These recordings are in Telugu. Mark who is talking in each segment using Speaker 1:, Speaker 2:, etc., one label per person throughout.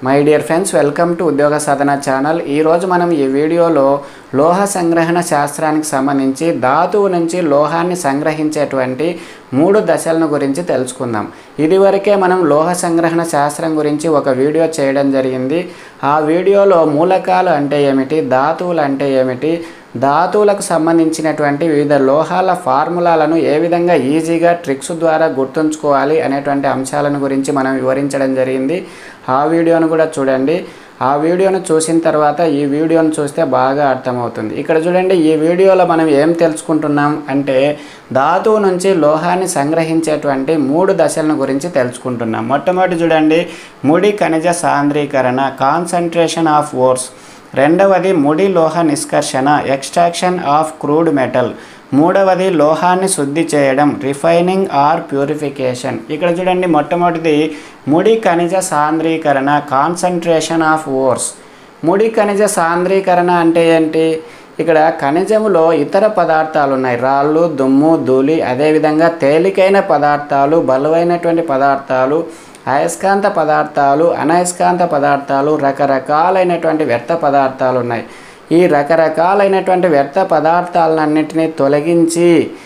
Speaker 1: my dear friends welcome to Udyoga Sadhana channel ఈరోజు మనం ఈ వీడియోలో లోహ సంగ్రహణ శాస్త్రానికి సంబంధించి ధాతువు నుంచి లోహాన్ని సంగ్రహించేటువంటి మూడు దశలను గురించి తెలుసుకుందాం ఇదివరకే మనం లోహ సంగ్రహణ శాస్త్రం గురించి ఒక వీడియో చేయడం జరిగింది ఆ వీడియోలో మూలకాలు అంటే ఏమిటి ధాతువులు అంటే ఏమిటి ధాతువులకు సంబంధించినటువంటి వివిధ లోహాల ఫార్ములాలను ఏ విధంగా ఈజీగా ట్రిక్స్ ద్వారా గుర్తుంచుకోవాలి అనేటువంటి అంశాలను గురించి మనం వివరించడం జరిగింది ఆ వీడియోను కూడా చూడండి ఆ వీడియోను చూసిన తర్వాత ఈ వీడియోను చూస్తే బాగా అర్థమవుతుంది ఇక్కడ చూడండి ఈ వీడియోలో మనం ఏం తెలుసుకుంటున్నాం అంటే ధాతువు నుంచి లోహాన్ని సంగ్రహించేటువంటి మూడు దశలను గురించి తెలుసుకుంటున్నాం మొట్టమొదటి చూడండి ముడి ఖనిజ సాంద్రీకరణ కాన్సన్ట్రేషన్ ఆఫ్ ఓర్స్ రెండవది ముడి లోహ నిష్కర్షణ ఎక్స్ట్రాక్షన్ ఆఫ్ క్రూడ్ మెటల్ మూడవది లోహాన్ని శుద్ధి చేయడం రిఫైనింగ్ ఆర్ ప్యూరిఫికేషన్ ఇక్కడ చూడండి మొట్టమొదటిది ముడి ఖనిజ సాంద్రీకరణ కాన్సన్ట్రేషన్ ఆఫ్ ఓర్స్ ముడి ఖనిజ సాంద్రీకరణ అంటే ఏంటి ఇక్కడ ఖనిజములో ఇతర పదార్థాలు ఉన్నాయి రాళ్ళు దుమ్ము ధూళి అదేవిధంగా తేలికైన పదార్థాలు బలువైనటువంటి పదార్థాలు అయస్కాంత పదార్థాలు అనయస్కాంత పదార్థాలు రకరకాలైనటువంటి వ్యర్థ పదార్థాలు ఉన్నాయి ఈ రకరకాలైనటువంటి వ్యర్థ పదార్థాలన్నింటినీ తొలగించి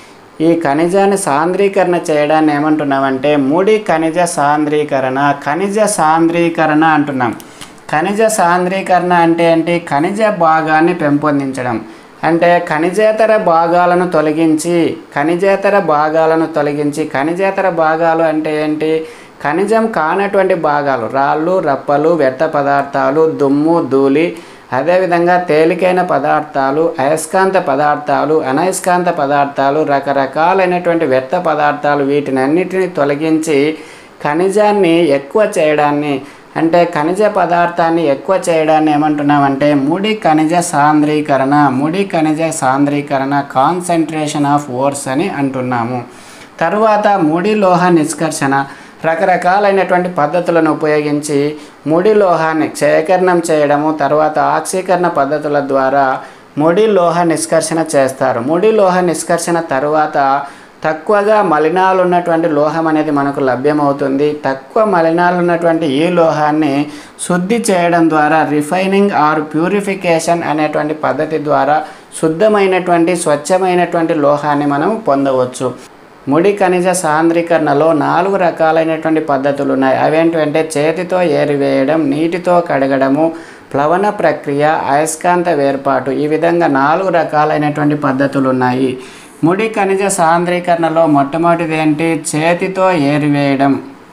Speaker 1: ఈ ఖనిజాన్ని సాంద్రీకరణ చేయడాన్ని ఏమంటున్నామంటే ముడి ఖనిజ సాంద్రీకరణ ఖనిజ సాంద్రీకరణ అంటున్నాం ఖనిజ సాంద్రీకరణ అంటే ఏంటి ఖనిజ భాగాన్ని పెంపొందించడం అంటే ఖనిజేతర భాగాలను తొలగించి ఖనిజేతర భాగాలను తొలగించి ఖనిజేతర భాగాలు అంటే ఏంటి ఖనిజం కానటువంటి భాగాలు రాళ్ళు రప్పలు వ్యర్థ పదార్థాలు దుమ్ము ధూళి అదేవిధంగా తేలికైన పదార్థాలు అయస్కాంత పదార్థాలు అనయస్కాంత పదార్థాలు రకరకాలైనటువంటి వ్యర్థ పదార్థాలు వీటిని అన్నిటిని తొలగించి ఖనిజాన్ని ఎక్కువ చేయడాన్ని అంటే ఖనిజ పదార్థాన్ని ఎక్కువ చేయడాన్ని ఏమంటున్నామంటే ముడి ఖనిజ సాంద్రీకరణ ముడి ఖనిజ సాంద్రీకరణ కాన్సన్ట్రేషన్ ఆఫ్ ఓర్స్ అని అంటున్నాము తరువాత ముడి లోహ నిష్కర్షణ రకరకాలైనటువంటి పద్ధతులను ఉపయోగించి ముడి లోహాన్ని క్షయకరణం చేయడము తర్వాత ఆక్సీకరణ పద్ధతుల ద్వారా ముడి లోహ నిష్కర్షణ చేస్తారు ముడి లోహ నిష్కర్షణ తరువాత తక్కువగా మలినాలు ఉన్నటువంటి లోహం అనేది మనకు లభ్యమవుతుంది తక్కువ మలినాలు ఉన్నటువంటి ఈ లోహాన్ని శుద్ధి చేయడం ద్వారా రిఫైనింగ్ ఆర్ ప్యూరిఫికేషన్ అనేటువంటి పద్ధతి ద్వారా శుద్ధమైనటువంటి స్వచ్ఛమైనటువంటి లోహాన్ని మనం పొందవచ్చు ముడి ఖనిజ సాంద్రీకరణలో నాలుగు రకాలైనటువంటి పద్ధతులు ఉన్నాయి అవేంటంటే చేతితో ఏరివేయడం నీటితో కడగడము ప్లవన ప్రక్రియ అయస్కాంత వేర్పాటు ఈ విధంగా నాలుగు రకాలైనటువంటి పద్ధతులు ఉన్నాయి ముడి ఖనిజ సాంద్రీకరణలో మొట్టమొదటిది ఏంటి చేతితో ఏరివేయడం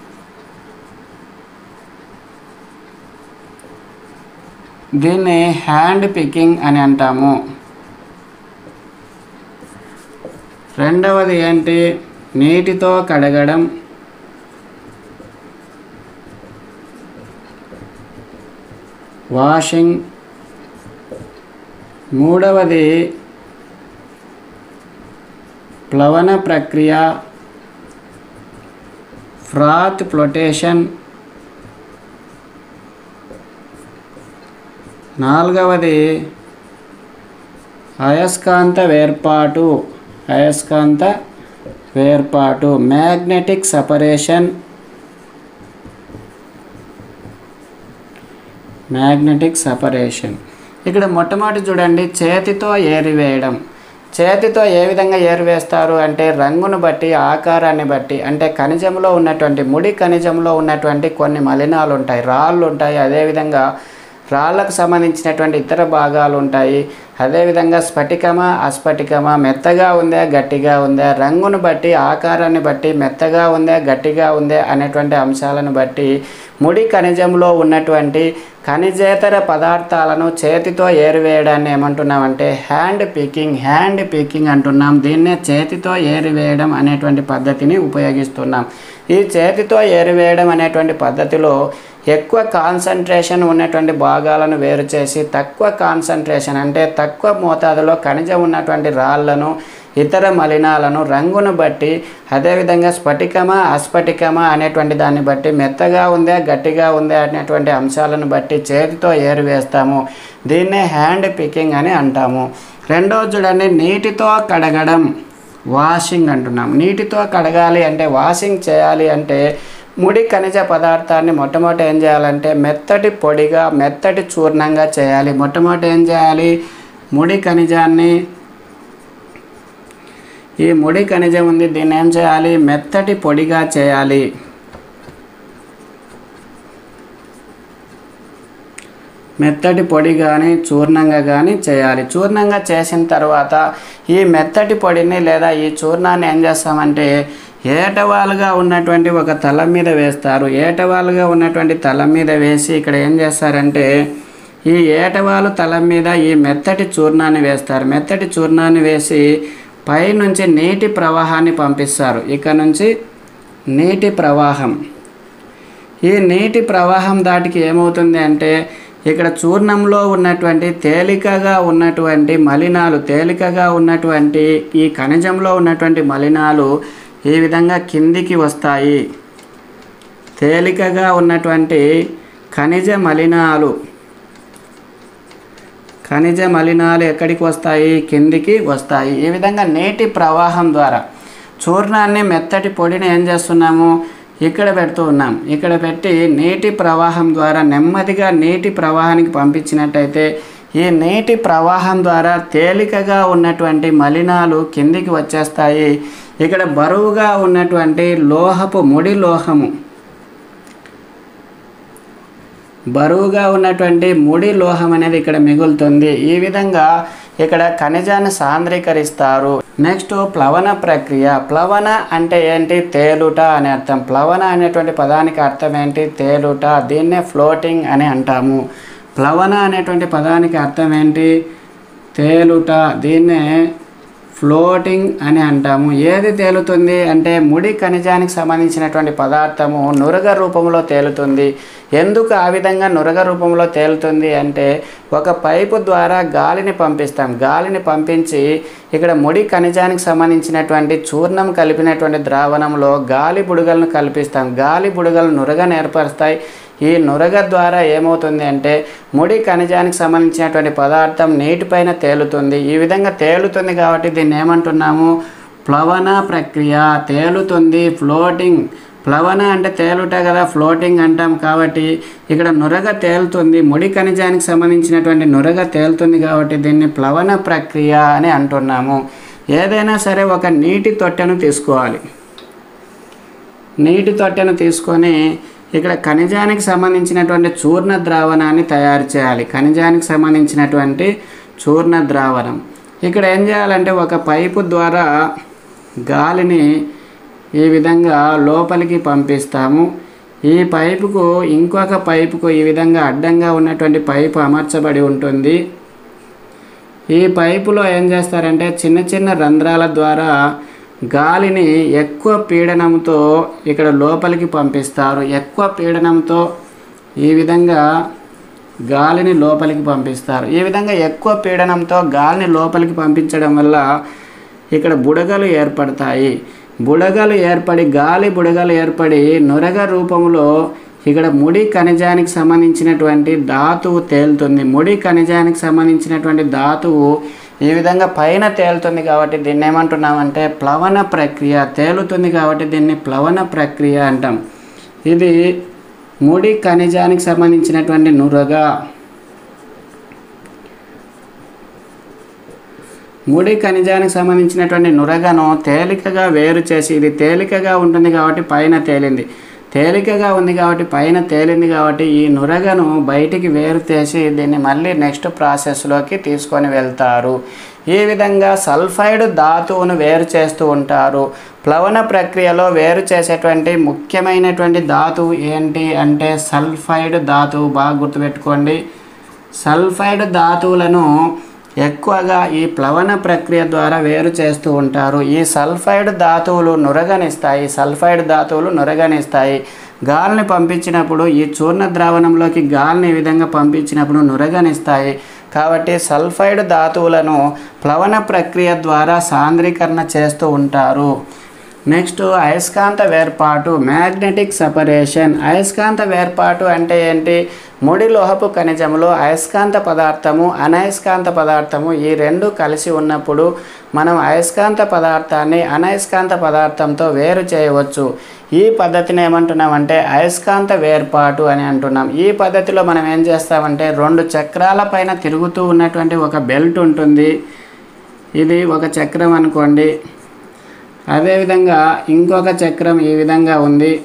Speaker 1: దీన్ని హ్యాండ్ పికింగ్ అని అంటాము రెండవది ఏంటి నీటితో కడగడం వాషింగ్ మూడవది ప్లవన ప్రక్రియ ఫ్రాత్ ఫ్లోటేషన్ నాలుగవది అయస్కాంత వేర్పాటు అయస్కాంత వేర్పాటు మ్యాగ్నెటిక్ సపరేషన్ మ్యాగ్నెటిక్ సపరేషన్ ఇక్కడ మొట్టమొదటి చూడండి చేతితో ఏరివేయడం చేతితో ఏ విధంగా ఏరివేస్తారు అంటే రంగును బట్టి ఆకారాన్ని బట్టి అంటే ఖనిజంలో ఉన్నటువంటి ముడి ఖనిజంలో ఉన్నటువంటి కొన్ని మలినాలు ఉంటాయి రాళ్ళు ఉంటాయి అదేవిధంగా రాళ్ళకు సంబంధించినటువంటి ఇతర భాగాలు ఉంటాయి అదేవిధంగా స్ఫటికమా అస్ఫటికమా మెత్తగా ఉందా గట్టిగా ఉందా రంగును బట్టి ఆకారాన్ని బట్టి మెత్తగా ఉందా గట్టిగా ఉందా అనేటువంటి అంశాలను బట్టి ముడి ఖనిజంలో ఉన్నటువంటి ఖనిజేతర పదార్థాలను చేతితో ఏరివేయడాన్ని ఏమంటున్నామంటే హ్యాండ్ పికింగ్ హ్యాండ్ పికింగ్ అంటున్నాం దీన్నే చేతితో ఏరివేయడం అనేటువంటి పద్ధతిని ఉపయోగిస్తున్నాం ఈ చేతితో ఏరివేయడం అనేటువంటి పద్ధతిలో ఎక్కువ కాన్సన్ట్రేషన్ ఉన్నటువంటి భాగాలను వేరు చేసి తక్కువ కాన్సన్ట్రేషన్ అంటే తక్కువ మోతాదులో ఖనిజం ఉన్నటువంటి రాళ్లను ఇతర మలినాలను రంగును బట్టి అదేవిధంగా స్ఫటికమా అస్ఫటికమా అనేటువంటి దాన్ని బట్టి మెత్తగా ఉందా గట్టిగా ఉందా అనేటువంటి అంశాలను బట్టి చేతితో ఏరివేస్తాము దీన్నే హ్యాండ్ పికింగ్ అని అంటాము రెండవ చూడండి నీటితో కడగడం వాషింగ్ అంటున్నాం నీటితో కడగాలి అంటే వాషింగ్ చేయాలి అంటే ముడి ఖనిజ పదార్థాన్ని మొట్టమొదటి ఏం చేయాలంటే మెత్తటి పొడిగా మెత్తటి చూర్ణంగా చేయాలి మొట్టమొదటి ఏం చేయాలి ముడి ఖనిజాన్ని ఈ ముడి ఖనిజం ఉంది దీన్ని ఏం చేయాలి మెత్తటి పొడిగా చేయాలి మెత్తటి పొడి కానీ చూర్ణంగా కానీ చేయాలి చూర్ణంగా చేసిన తర్వాత ఈ మెత్తటి పొడిని లేదా ఈ చూర్ణాన్ని ఏం చేస్తామంటే ఏటవాలుగా ఉన్నటువంటి ఒక తల మీద వేస్తారు ఏటవాలుగా ఉన్నటువంటి తల మీద వేసి ఇక్కడ ఏం చేస్తారంటే ఈ ఏటవాలు తల మీద ఈ మెత్తటి చూర్ణాన్ని వేస్తారు మెత్తటి చూర్ణాన్ని వేసి పైనుంచి నీటి ప్రవాహాన్ని పంపిస్తారు ఇక్కడ నుంచి నీటి ప్రవాహం ఈ నీటి ప్రవాహం దాటికి ఏమవుతుంది అంటే ఇక్కడ చూర్ణంలో ఉన్నటువంటి తేలికగా ఉన్నటువంటి మలినాలు తేలికగా ఉన్నటువంటి ఈ ఖనిజంలో ఉన్నటువంటి మలినాలు ఈ విధంగా కిందికి వస్తాయి తేలికగా ఉన్నటువంటి ఖనిజ మలినాలు ఖనిజ మలినాలు ఎక్కడికి వస్తాయి కిందికి వస్తాయి ఈ విధంగా నీటి ప్రవాహం ద్వారా చూర్ణాన్ని మెత్తటి పొడిని ఏం చేస్తున్నాము ఇక్కడ పెడుతూ ఉన్నాం ఇక్కడ పెట్టి నీటి ప్రవాహం ద్వారా నెమ్మదిగా నీటి ప్రవాహానికి పంపించినట్టయితే ఈ నీటి ప్రవాహం ద్వారా తేలికగా ఉన్నటువంటి మలినాలు కిందికి వచ్చేస్తాయి ఇక్కడ బరువుగా ఉన్నటువంటి లోహపు ముడి లోహము బరువుగా ఉన్నటువంటి ముడి లోహం అనేది ఇక్కడ మిగులుతుంది ఈ విధంగా ఇక్కడ ఖనిజాన్ని సాంద్రీకరిస్తారు నెక్స్ట్ ప్లవన ప్రక్రియ ప్లవన అంటే ఏంటి తేలుట అని అర్థం ప్లవన అనేటువంటి పదానికి అర్థం ఏంటి తేలుట దీన్నే ఫ్లోటింగ్ అని అంటాము ప్లవన అనేటువంటి పదానికి అర్థం ఏంటి తేలుట దీన్నే ఫ్లోటింగ్ అని అంటాము ఏది తేలుతుంది అంటే ముడి ఖనిజానికి సంబంధించినటువంటి పదార్థము నురగ రూపంలో తేలుతుంది ఎందుకు ఆ విధంగా నురగ రూపంలో తేలుతుంది అంటే ఒక పైపు ద్వారా గాలిని పంపిస్తాం గాలిని పంపించి ఇక్కడ ముడి ఖనిజానికి సంబంధించినటువంటి చూర్ణం కలిపినటువంటి ద్రావణంలో గాలి బుడగలను కల్పిస్తాం గాలి బుడగలు నురగను ఏర్పరుస్తాయి ఈ నురగ ద్వారా ఏమవుతుంది అంటే ముడి ఖనిజానికి సంబంధించినటువంటి పదార్థం నీటిపైన తేలుతుంది ఈ విధంగా తేలుతుంది కాబట్టి దీన్ని ఏమంటున్నాము ప్లవన ప్రక్రియ తేలుతుంది ఫ్లోటింగ్ ప్లవన అంటే తేలుట కదా ఫ్లోటింగ్ అంటాం కాబట్టి ఇక్కడ నురగ తేలుతుంది ముడి ఖనిజానికి సంబంధించినటువంటి నురగ తేలుతుంది కాబట్టి దీన్ని ప్లవన ప్రక్రియ అని అంటున్నాము ఏదైనా సరే ఒక నీటి తొట్టెను తీసుకోవాలి నీటి తొట్టెను తీసుకొని ఇక్కడ ఖనిజానికి సంబంధించినటువంటి చూర్ణ ద్రావణాన్ని తయారు చేయాలి ఖనిజానికి సంబంధించినటువంటి చూర్ణ ద్రావణం ఇక్కడ ఏం చేయాలంటే ఒక పైపు ద్వారా గాలిని ఈ విధంగా లోపలికి పంపిస్తాము ఈ పైపుకు ఇంకొక పైపుకు ఈ విధంగా అడ్డంగా ఉన్నటువంటి పైపు అమర్చబడి ఉంటుంది ఈ పైపులో ఏం చేస్తారంటే చిన్న చిన్న రంధ్రాల ద్వారా గాలిని ఎక్కువ పీడనంతో ఇక్కడ లోపలికి పంపిస్తారు ఎక్కువ పీడనంతో ఈ విధంగా గాలిని లోపలికి పంపిస్తారు ఈ విధంగా ఎక్కువ పీడనంతో గాలిని లోపలికి పంపించడం వల్ల ఇక్కడ బుడగలు ఏర్పడతాయి బుడగలు ఏర్పడి గాలి బుడగలు ఏర్పడి నురగ రూపంలో ఇక్కడ ముడి ఖనిజానికి సంబంధించినటువంటి ధాతువు తేలుతుంది ముడి ఖనిజానికి సంబంధించినటువంటి ధాతువు ఈ విధంగా పైన తేలుతుంది కాబట్టి దీన్ని ఏమంటున్నామంటే ప్లవన ప్రక్రియ తేలుతుంది కాబట్టి దీన్ని ప్లవన ప్రక్రియ అంటాం ఇది ముడి ఖనిజానికి సంబంధించినటువంటి నురగ ముడి ఖనిజానికి సంబంధించినటువంటి నురగను తేలికగా వేరు చేసి ఇది తేలికగా ఉంటుంది కాబట్టి పైన తేలింది తేలికగా ఉంది కాబట్టి పైన తేలింది కాబట్టి ఈ నురగను బయటికి వేరు చేసి దీన్ని మళ్ళీ నెక్స్ట్ ప్రాసెస్లోకి తీసుకొని వెళ్తారు ఈ విధంగా సల్ఫైడ్ ధాతువును వేరు చేస్తూ ఉంటారు ప్లవన ప్రక్రియలో వేరు చేసేటువంటి ముఖ్యమైనటువంటి ధాతువు ఏంటి అంటే సల్ఫైడ్ ధాతువు బాగా గుర్తుపెట్టుకోండి సల్ఫైడ్ ధాతువులను ఎక్కువగా ఈ ప్లవన ప్రక్రియ ద్వారా వేరు చేస్తూ ఉంటారు ఈ సల్ఫైడ్ ధాతువులు నురగనిస్తాయి సల్ఫైడ్ ధాతువులు నురగనిస్తాయి గాలిని పంపించినప్పుడు ఈ చూర్ణ ద్రావణంలోకి గాలిని ఈ విధంగా పంపించినప్పుడు నురగనిస్తాయి కాబట్టి సల్ఫైడ్ ధాతువులను ప్లవన ప్రక్రియ ద్వారా సాంద్రీకరణ చేస్తూ ఉంటారు నెక్స్ట్ అయస్కాంత వేర్పాటు మ్యాగ్నెటిక్ సపరేషన్ అయస్కాంత వేర్పాటు అంటే ఏంటి ముడి లోహపు ఖనిజంలో అయస్కాంత పదార్థము అనయస్కాంత పదార్థము ఈ రెండు కలిసి ఉన్నప్పుడు మనం అయస్కాంత పదార్థాన్ని అనయస్కాంత పదార్థంతో వేరు చేయవచ్చు ఈ పద్ధతిని ఏమంటున్నామంటే అయస్కాంత వేర్పాటు అని అంటున్నాం ఈ పద్ధతిలో మనం ఏం చేస్తామంటే రెండు చక్రాల పైన తిరుగుతూ ఉన్నటువంటి ఒక బెల్ట్ ఉంటుంది ఇది ఒక చక్రం అనుకోండి అదేవిధంగా ఇంకొక చక్రం ఈ విధంగా ఉంది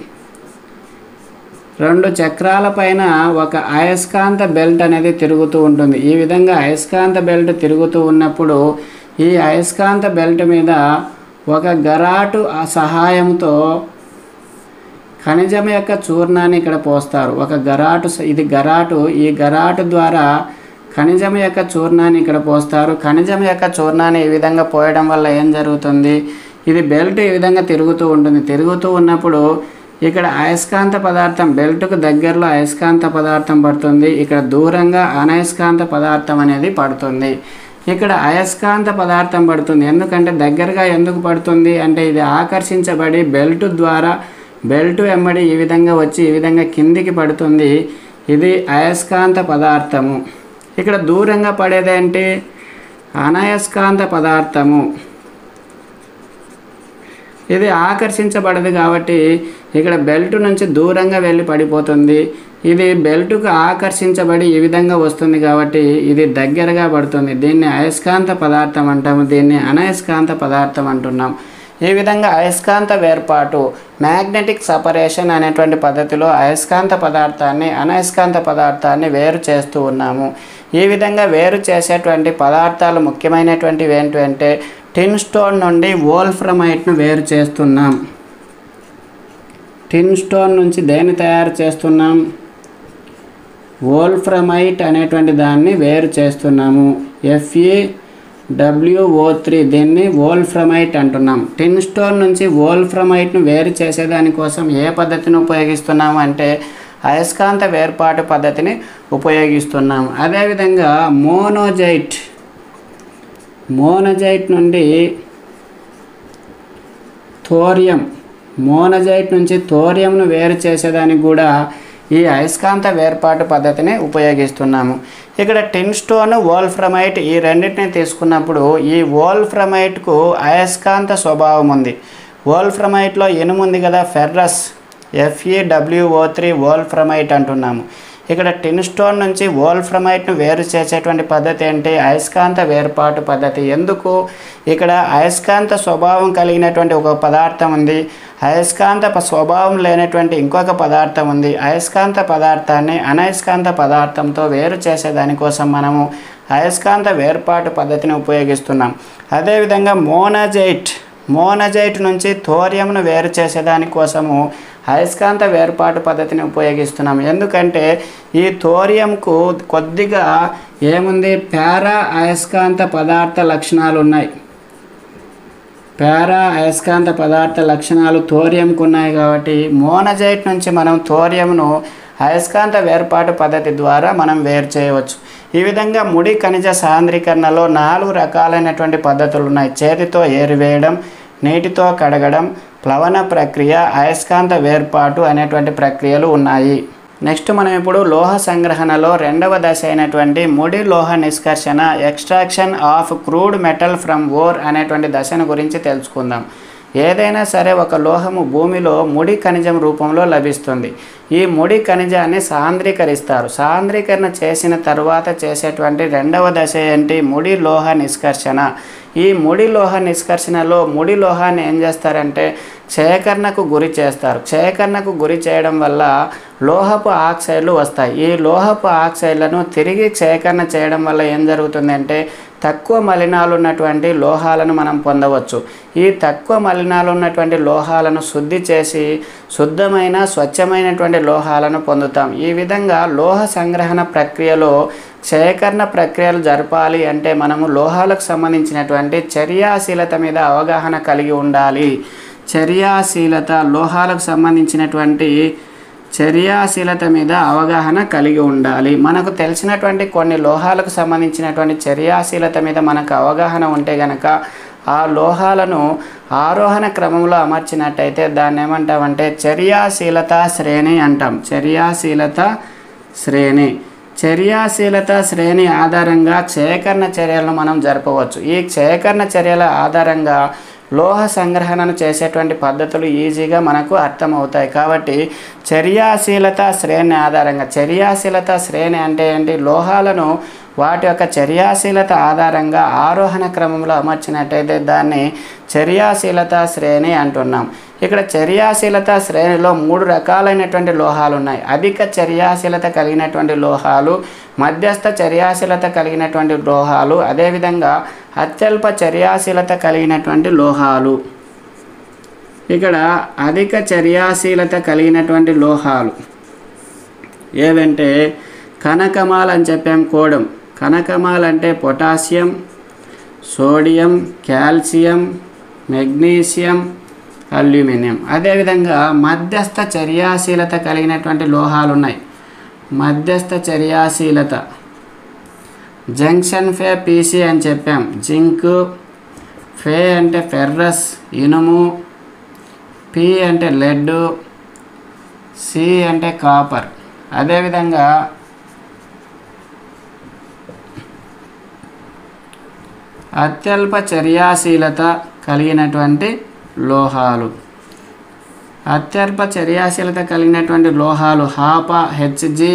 Speaker 1: రెండు చక్రాల పైన ఒక అయస్కాంత బెల్ట్ అనేది తిరుగుతూ ఉంటుంది ఈ విధంగా అయస్కాంత బెల్ట్ తిరుగుతూ ఉన్నప్పుడు ఈ అయస్కాంత బెల్ట్ మీద ఒక గరాటు ఆ సహాయంతో ఖనిజం యొక్క చూర్ణాన్ని ఇక్కడ పోస్తారు ఒక గరాటు స- ఇది గరాటు ఈ గరాటు ద్వారా ఖనిజం యొక్క చూర్ణాన్ని ఇక్కడ పోస్తారు ఖనిజం యొక్క చూర్ణాన్ని ఈ విధంగా పోయడం వల్ల ఏం జరుగుతుంది ఇది బెల్ట్ ఈ విధంగా తిరుగుతూ ఉంటుంది తిరుగుతూ ఉన్నప్పుడు ఇక్కడ అయస్కాంత పదార్థం బెల్ట్కు దగ్గరలో అయస్కాంత పదార్థం పడుతుంది ఇక్కడ దూరంగా అనయస్కాంత పదార్థం అనేది పడుతుంది ఇక్కడ అయస్కాంత పదార్థం పడుతుంది ఎందుకంటే దగ్గరగా ఎందుకు పడుతుంది అంటే ఇది ఆకర్షించబడి బెల్ట్ ద్వారా బెల్ట్ వెంబడి ఈ విధంగా వచ్చి ఈ విధంగా కిందికి పడుతుంది ఇది అయస్కాంత పదార్థము ఇక్కడ దూరంగా పడేదేంటి అనయస్కాంత పదార్థము ఇది ఆకర్షించబడదు కాబట్టి ఇక్కడ బెల్ట్ నుంచి దూరంగా వెళ్ళి పడిపోతుంది ఇది బెల్ట్కు ఆకర్షించబడి ఈ విధంగా వస్తుంది కాబట్టి ఇది దగ్గరగా పడుతుంది దీన్ని అయస్కాంత పదార్థం అంటాము దీన్ని అనయస్కాంత పదార్థం అంటున్నాం ఈ విధంగా అయస్కాంత వేర్పాటు మ్యాగ్నెటిక్ సపరేషన్ అనేటువంటి పద్ధతిలో అయస్కాంత పదార్థాన్ని అనయస్కాంత పదార్థాన్ని వేరు చేస్తూ ఉన్నాము ఈ విధంగా వేరు చేసేటువంటి పదార్థాలు ముఖ్యమైనటువంటివి ఏంటంటే టిన్ స్టోన్ నుండి వోల్ఫ్రమైట్ను వేరు చేస్తున్నాం టిన్ స్టోన్ నుంచి దేన్ని తయారు చేస్తున్నాం వోల్ఫ్రమైట్ అనేటువంటి దాన్ని వేరు చేస్తున్నాము ఎఫ్ఈ డబ్ల్యూఓ త్రీ దీన్ని వోల్ఫ్రమైట్ అంటున్నాం టిన్ స్టోన్ నుంచి వోల్ఫ్రమైట్ను వేరు చేసేదానికోసం ఏ పద్ధతిని ఉపయోగిస్తున్నాము అంటే అయస్కాంత వేర్పాటు పద్ధతిని ఉపయోగిస్తున్నాం అదేవిధంగా మోనోజైట్ మోనజైట్ నుండి థోరియం మోనజైట్ నుంచి థోరియంను వేరు చేసేదానికి కూడా ఈ అయస్కాంత వేర్పాటు పద్ధతిని ఉపయోగిస్తున్నాము ఇక్కడ టిన్ స్టోన్ వోల్ఫ్రమైట్ ఈ రెండింటిని తీసుకున్నప్పుడు ఈ వోల్ఫ్రమైట్కు అయస్కాంత స్వభావం ఉంది వోల్ఫ్రమైట్లో ఇనుము ఉంది కదా ఫెర్రస్ ఎఫ్ఈడబ్ల్యూఓ త్రీ వోల్ఫ్రమైట్ అంటున్నాము ఇక్కడ టిన్ స్టోన్ నుంచి వోల్ఫ్రమైట్ను వేరు చేసేటువంటి పద్ధతి ఏంటి అయస్కాంత వేర్పాటు పద్ధతి ఎందుకు ఇక్కడ అయస్కాంత స్వభావం కలిగినటువంటి ఒక పదార్థం ఉంది అయస్కాంత ప- స్వభావం లేనటువంటి ఇంకొక పదార్థం ఉంది అయస్కాంత పదార్థాన్ని అనయస్కాంత పదార్థంతో వేరు చేసేదానికోసం మనము అయస్కాంత వేర్పాటు పద్ధతిని ఉపయోగిస్తున్నాం అదేవిధంగా మోనజైట్ మోనజైట్ నుంచి థోరియంను వేరు చేసేదానికోసము అయస్కాంత వేర్పాటు పద్ధతిని ఉపయోగిస్తున్నాం ఎందుకంటే ఈ థోరియంకు కొద్దిగా ఏముంది పారా అయస్కాంత పదార్థ లక్షణాలు ఉన్నాయి పారా అయస్కాంత పదార్థ లక్షణాలు థోరియంకు ఉన్నాయి కాబట్టి మోనజైట్ నుంచి మనం థోరియంను అయస్కాంత వేర్పాటు పద్ధతి ద్వారా మనం వేరు చేయవచ్చు ఈ విధంగా ముడి ఖనిజ సాంద్రీకరణలో నాలుగు రకాలైనటువంటి పద్ధతులు ఉన్నాయి చేతితో ఏరివేయడం నీటితో కడగడం ప్లవన ప్రక్రియ అయస్కాంత వేర్పాటు అనేటువంటి ప్రక్రియలు ఉన్నాయి నెక్స్ట్ మనం ఇప్పుడు లోహ సంగ్రహణలో రెండవ దశ అయినటువంటి ముడి లోహ నిష్కర్షణ extraction of crude metal from ore అనేటువంటి దశను గురించి తెలుసుకుందాం ఏదైనా సరే ఒక లోహము భూమిలో ముడి ఖనిజం రూపంలో లభిస్తుంది ఈ ముడి ఖనిజాన్ని సాంద్రీకరిస్తారు సాంద్రీకరణ చేసిన తర్వాత చేసేటువంటి రెండవ దశ ఏంటి ముడి లోహ నిష్కర్షణ ఈ ముడి లోహ నిష్కర్షణలో ముడి లోహాన్ని ఏం చేస్తారంటే క్షయకరణకు గురి చేస్తారు క్షయకరణకు గురి చేయడం వల్ల లోహపు ఆక్సైడ్లు వస్తాయి ఈ లోహపు ఆక్సైడ్లను తిరిగి క్షయకరణ చేయడం వల్ల ఏం జరుగుతుందంటే తక్కువ మలినాలు ఉన్నటువంటి లోహాలను మనం పొందవచ్చు ఈ తక్కువ మలినాలు ఉన్నటువంటి లోహాలను శుద్ధి చేసి శుద్ధమైన స్వచ్ఛమైనటువంటి లోహాలను పొందుతాం ఈ విధంగా లోహ సంగ్రహణ ప్రక్రియలో క్షయకరణ ప్రక్రియలు జరపాలి అంటే మనము లోహాలకు సంబంధించినటువంటి చర్యాశీలత మీద అవగాహన కలిగి ఉండాలి చర్యాశీలత లోహాలకు సంబంధించినటువంటి చర్యాశీలత మీద అవగాహన కలిగి ఉండాలి మనకు తెలిసినటువంటి కొన్ని లోహాలకు సంబంధించినటువంటి చర్యాశీలత మీద మనకు అవగాహన ఉంటే గనక ఆ లోహాలను ఆరోహణ క్రమంలో అమర్చినట్టయితే దాన్ని ఏమంటామంటే చర్యాశీలత శ్రేణి అంటాం చర్యాశీలత శ్రేణి చర్యాశీలత శ్రేణి ఆధారంగా క్షయకరణ చర్యలను మనం జరపవచ్చు ఈ క్షయకరణ చర్యల ఆధారంగా లోహ సంగ్రహణను చేసేటువంటి పద్ధతులు ఈజీగా మనకు అర్థమవుతాయి కాబట్టి చర్యాశీలత శ్రేణి ఆధారంగా చర్యాశీలత శ్రేణి అంటే ఏంటి లోహాలను వాటి యొక్క చర్యాశీలత ఆధారంగా ఆరోహణ క్రమంలో అమర్చినట్టయితే దాన్ని చర్యాశీలత శ్రేణి అంటున్నాం ఇక్కడ చర్యాశీలత శ్రేణిలో మూడు రకాలైనటువంటి లోహాలు ఉన్నాయి అధిక చర్యాశీలత కలిగినటువంటి లోహాలు మధ్యస్థ చర్యాశీలత కలిగినటువంటి లోహాలు అదేవిధంగా అత్యల్ప చర్యాశీలత కలిగినటువంటి లోహాలు ఇక్కడ అధిక చర్యాశీలత కలిగినటువంటి లోహాలు ఏవంటే కనకమాల్ అని చెప్పాం కోడం కనకమాల్ అంటే potassium sodium calcium magnesium aluminium అదేవిధంగా మధ్యస్థ చర్యాశీలత కలిగినటువంటి లోహాలు ఉన్నాయి మధ్యస్థ చర్యాశీలత జంక్షన్ ఫే పీసీ అని చెప్పాం జింక్ ఫే అంటే ఫెర్రస్ ఇనుము పి అంటే లెడ్ సి అంటే కాపర్ అదేవిధంగా అత్యల్ప చర్యాశీలత కలిగినటువంటి లోహాలు అత్యల్ప చర్యాశీలత కలిగినటువంటి లోహాలు హాపా హెచ్జి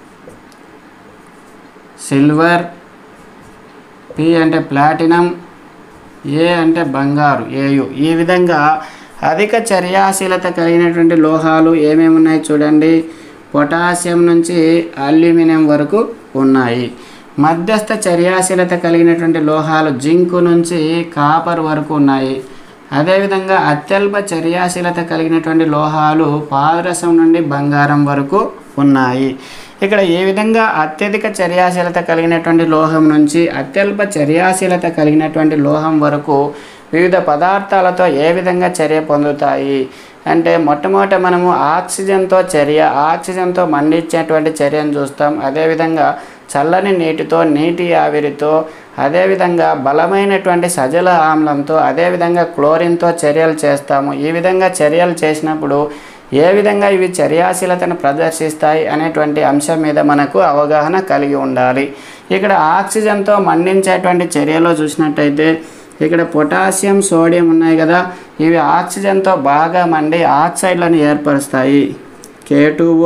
Speaker 1: సిల్వర్ పి అంటే ప్లాటినం ఏ అంటే బంగారు ఏయు ఈ విధంగా అధిక చర్యాశీలత కలిగినటువంటి లోహాలు ఏమేమి ఉన్నాయి చూడండి పొటాషియం నుంచి అల్యూమినియం వరకు ఉన్నాయి మధ్యస్థ చర్యాశీలత కలిగినటువంటి లోహాలు జింకు నుంచి కాపర్ వరకు ఉన్నాయి అదేవిధంగా అత్యల్ప చర్యాశీలత కలిగినటువంటి లోహాలు పాదరసం నుండి బంగారం వరకు ఉన్నాయి ఇక్కడ ఏ విధంగా అత్యధిక చర్యాశీలత కలిగినటువంటి లోహం నుంచి అత్యల్ప చర్యాశీలత కలిగినటువంటి లోహం వరకు వివిధ పదార్థాలతో ఏ విధంగా చర్య పొందుతాయి అంటే మొట్టమొదట మనము ఆక్సిజన్తో చర్య ఆక్సిజన్తో మండించేటువంటి చర్యను చూస్తాం అదేవిధంగా చల్లని నీటితో నీటి ఆవిరితో అదేవిధంగా బలమైనటువంటి సజల ఆమ్లంతో అదేవిధంగా క్లోరిన్తో చర్యలు చేస్తాము ఈ విధంగా చర్యలు చేసినప్పుడు ఏ విధంగా ఇవి చర్యాశీలతను ప్రదర్శిస్తాయి అనేటువంటి అంశం మీద మనకు అవగాహన కలిగి ఉండాలి ఇక్కడ ఆక్సిజన్తో మండించేటువంటి చర్యలో చూసినట్టయితే ఇక్కడ పొటాషియం సోడియం ఉన్నాయి కదా ఇవి ఆక్సిజన్తో బాగా మండి ఆక్సైడ్లను ఏర్పరుస్తాయి కే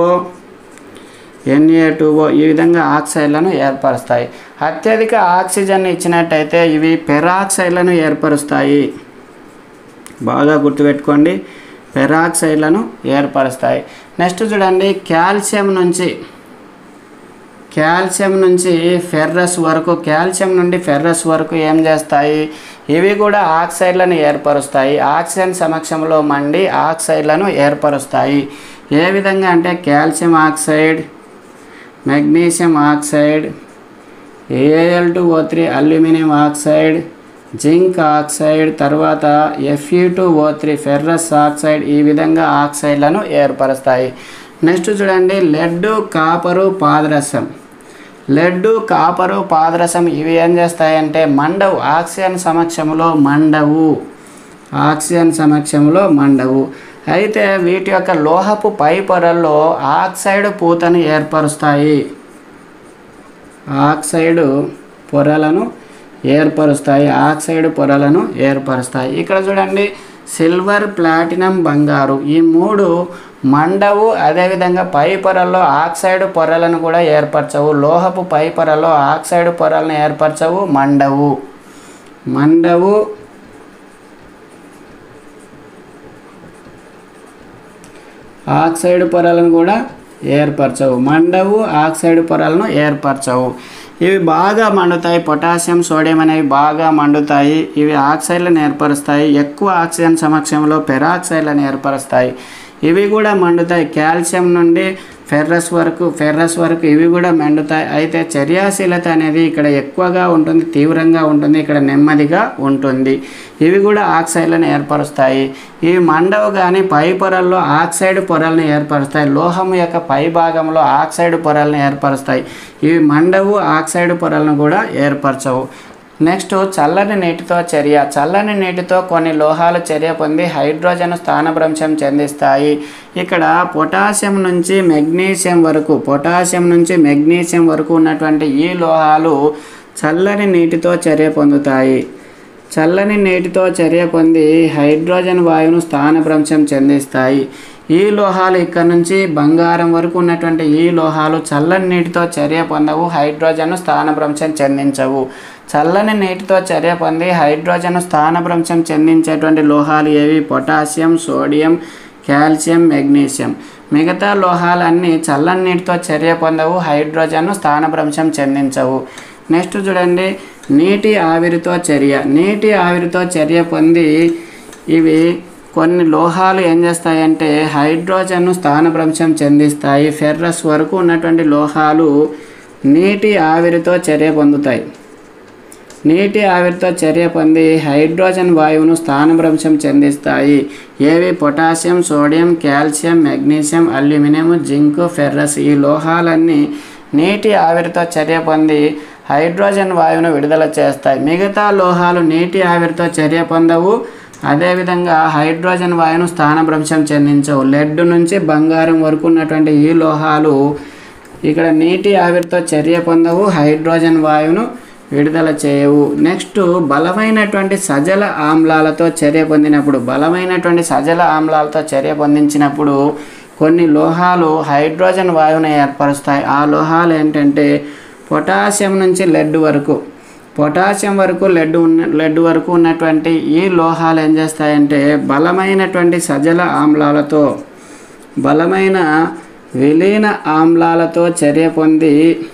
Speaker 1: ఎన్ఏ టూఓ ఈ విధంగా ఆక్సైడ్లను ఏర్పరుస్తాయి అత్యధిక ఆక్సిజన్ ఇచ్చినట్టయితే ఇవి పెరాక్సైడ్లను ఏర్పరుస్తాయి బాగా గుర్తుపెట్టుకోండి పెరాక్సైడ్లను ఏర్పరుస్తాయి నెక్స్ట్ చూడండి కాల్షియం నుంచి కాల్షియం నుంచి ఫెర్రస్ వరకు కాల్షియం నుండి ఫెర్రస్ వరకు ఏం చేస్తాయి ఇవి కూడా ఆక్సైడ్లను ఏర్పరుస్తాయి ఆక్సిజన్ సమక్షంలో మండి ఆక్సైడ్లను ఏర్పరుస్తాయి ఏ విధంగా అంటే calcium oxide magnesium oxide A L two O three aluminium oxide zinc oxide తర్వాత F E two O three ferrous oxide ఈ విధంగా ఆక్సైడ్లను ఏర్పరుస్తాయి నెక్స్ట్ చూడండి లెడ్ కాపరు పాదరసం లెడ్ కాపరు పాదరసం ఇవి ఏం చేస్తాయంటే మండవు ఆక్సిజన్ సమక్షంలో మండవు ఆక్సిజన్ సమక్షంలో మండవు అయితే వీటి యొక్క లోహపు పై పొరల్లో ఆక్సైడ్ పూతను ఏర్పరుస్తాయి ఆక్సైడ్ పొరలను ఏర్పరుస్తాయి ఆక్సైడ్ పొరలను ఏర్పరుస్తాయి ఇక్కడ చూడండి సిల్వర్ ప్లాటినం బంగారు ఈ మూడు మండవు అదేవిధంగా పై పొరల్లో ఆక్సైడ్ పొరలను కూడా ఏర్పరచవు లోహపు పై పొరల్లో ఆక్సైడ్ పొరలను ఏర్పరచవు మండవు మండవు ఆక్సైడ్ పొరలను కూడా ఏర్పరచవు మండవు ఆక్సైడ్ పొరలను ఏర్పరచవు ఇవి బాగా మండుతాయి పొటాషియం సోడియం అనేవి బాగా మండుతాయి ఇవి ఆక్సైడ్లను ఏర్పరుస్తాయి ఎక్కువ ఆక్సిజన్ సమక్షంలో పెరాక్సైడ్లను ఏర్పరుస్తాయి ఇవి కూడా మండుతాయి కాల్షియం నుండి ఫెర్రస్ వరకు ఫెర్రస్ వరకు ఇవి కూడా మండుతాయి అయితే చర్యాశీలత అనేది ఇక్కడ ఎక్కువగా ఉంటుంది తీవ్రంగా ఉంటుంది ఇక్కడ నెమ్మదిగా ఉంటుంది ఇవి కూడా ఆక్సైడ్లను ఏర్పరుస్తాయి ఇవి మండవు కానీ పై పొరల్లో ఆక్సైడ్ పొరలను ఏర్పరుస్తాయి లోహం యొక్క పై భాగంలో ఆక్సైడ్ పొరలను ఏర్పరుస్తాయి ఇవి మండవు ఆక్సైడ్ పొరలను కూడా ఏర్పరచవు నెక్స్ట్ చల్లని నీటితో చర్య చల్లని నీటితో కొన్ని లోహాలు చర్య పొంది హైడ్రోజన్ స్థానభ్రంశం చెందిస్తాయి ఇక్కడ పొటాషియం నుంచి మెగ్నీషియం వరకు పొటాషియం నుంచి మెగ్నీషియం వరకు ఉన్నటువంటి ఈ లోహాలు చల్లని నీటితో చర్య పొందుతాయి చల్లని నీటితో చర్య పొంది హైడ్రోజన్ వాయువును స్థానభ్రంశం చెందిస్తాయి ఈ లోహాలు ఇక్కడ నుంచి బంగారం వరకు ఉన్నటువంటి ఈ లోహాలు చల్లని నీటితో చర్య పొందవు హైడ్రోజన్ స్థానభ్రంశం చెందించవు చల్లని నీటితో చర్య పొంది హైడ్రోజన్ స్థానభ్రంశం చెందించేటువంటి లోహాలు ఏవి పొటాషియం సోడియం కాల్షియం మెగ్నీషియం మిగతా లోహాలన్నీ చల్లని నీటితో చర్య పొందవు హైడ్రోజన్ స్థానభ్రంశం చెందించవు నెక్స్ట్ చూడండి నీటి ఆవిరితో చర్య నీటి ఆవిరితో చర్య పొంది ఇవి కొన్ని లోహాలు ఏం చేస్తాయంటే హైడ్రోజన్ను స్థానభ్రంశం చెందిస్తాయి ఫెర్రస్ వరకు ఉన్నటువంటి లోహాలు నీటి ఆవిరితో చర్య పొందుతాయి నీటి ఆవిరితో చర్య పొంది హైడ్రోజన్ వాయువును స్థానభ్రంశం చెందిస్తాయి ఏవి potassium sodium calcium magnesium aluminium zinc ferrous ఈ లోహాలన్నీ నీటి ఆవిరితో చర్య పొంది హైడ్రోజన్ వాయువును విడుదల చేస్తాయి మిగతా లోహాలు నీటి ఆవిరితో చర్య పొందవు అదేవిధంగా హైడ్రోజన్ వాయువును స్థానభ్రంశం చెందించవు లెడ్ నుంచి బంగారం వరకు ఉన్నటువంటి ఈ లోహాలు ఇక్కడ నీటి ఆవిరితో చర్య పొందవు హైడ్రోజన్ వాయువును విడుదల చేయవు నెక్స్ట్ బలమైనటువంటి సజల ఆమ్లాలతో చర్య పొందినప్పుడు బలమైనటువంటి సజల ఆమ్లాలతో చర్య పొందించినప్పుడు కొన్ని లోహాలు హైడ్రోజన్ వాయువును ఏర్పరుస్తాయి ఆ లోహాలు ఏంటంటే పొటాషియం నుంచి లెడ్ వరకు పొటాషియం వరకు లెడ్ ఉన్న లెడ్ వరకు ఉన్నటువంటి ఈ లోహాలు ఏం చేస్తాయంటే బలమైనటువంటి సజల ఆమ్లాలతో బలమైన విలీన ఆమ్లాలతో చర్య పొంది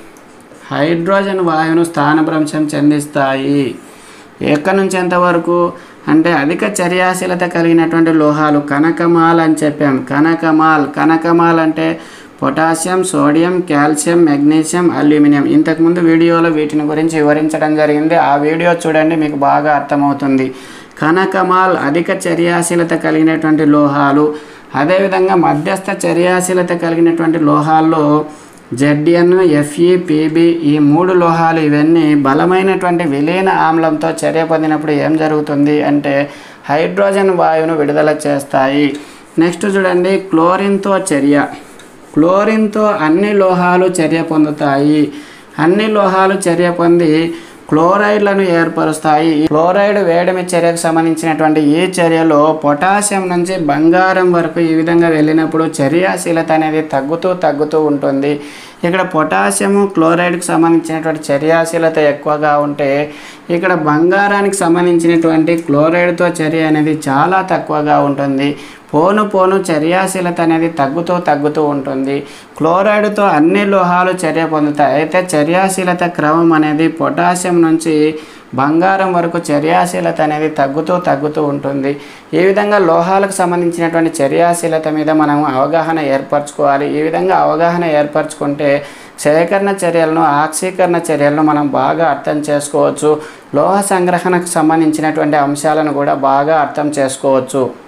Speaker 1: హైడ్రోజన్ వాయువును స్థానభ్రంశం చెందిస్తాయి ఎక్కడి నుంచి ఎంతవరకు అంటే అధిక చర్యాశీలత కలిగినటువంటి లోహాలు కనకమాల్ అని చెప్పాం కనకమాల్ కనకమాల్ అంటే potassium sodium calcium magnesium aluminium ఇంతకుముందు వీడియోలో వీటిని గురించి వివరించడం జరిగింది ఆ వీడియో చూడండి మీకు బాగా అర్థమవుతుంది కనకమాల్ అధిక చర్యాశీలత కలిగినటువంటి లోహాలు అదేవిధంగా మధ్యస్థ చర్యాశీలత కలిగినటువంటి లోహాల్లో జెడ్ఎన్ ఎఫ్ఈ పీబీ ఈ మూడు లోహాలు ఇవన్నీ బలమైనటువంటి విలీన ఆమ్లంతో చర్య పొందినప్పుడు ఏం జరుగుతుంది అంటే హైడ్రోజన్ వాయువును విడుదల చేస్తాయి నెక్స్ట్ చూడండి క్లోరిన్తో చర్య క్లోరిన్తో అన్ని లోహాలు చర్య పొందుతాయి అన్ని లోహాలు చర్య పొంది క్లోరైడ్లను ఏర్పరుస్తాయి ఈ క్లోరైడ్ వేడిమి చర్యకు సంబంధించినటువంటి ఈ చర్యలో పొటాషియం నుంచి బంగారం వరకు ఈ విధంగా వెళ్ళినప్పుడు చర్యాశీలత అనేది తగ్గుతూ తగ్గుతూ ఉంటుంది ఇక్కడ పొటాషియము క్లోరైడ్కి సంబంధించినటువంటి చర్యాశీలత ఎక్కువగా ఉంటే ఇక్కడ బంగారానికి సంబంధించినటువంటి క్లోరైడ్తో చర్య అనేది చాలా తక్కువగా ఉంటుంది పోను పోను చర్యాశీలత అనేది తగ్గుతూ తగ్గుతూ ఉంటుంది క్లోరైడ్తో అన్ని లోహాలు చర్య పొందుతాయి అయితే చర్యాశీలత క్రమం అనేది పొటాషియం నుంచి బంగారం వరకు చర్యాశీలత అనేది తగ్గుతూ తగ్గుతూ ఉంటుంది ఈ విధంగా లోహాలకు సంబంధించినటువంటి చర్యాశీలత మీద మనం అవగాహన ఏర్పరచుకోవాలి ఈ విధంగా అవగాహన ఏర్పరచుకుంటే సేకరణ చర్యలను ఆక్సీకరణ చర్యలను మనం బాగా అర్థం చేసుకోవచ్చు లోహ సంగ్రహణకు సంబంధించినటువంటి అంశాలను కూడా బాగా అర్థం చేసుకోవచ్చు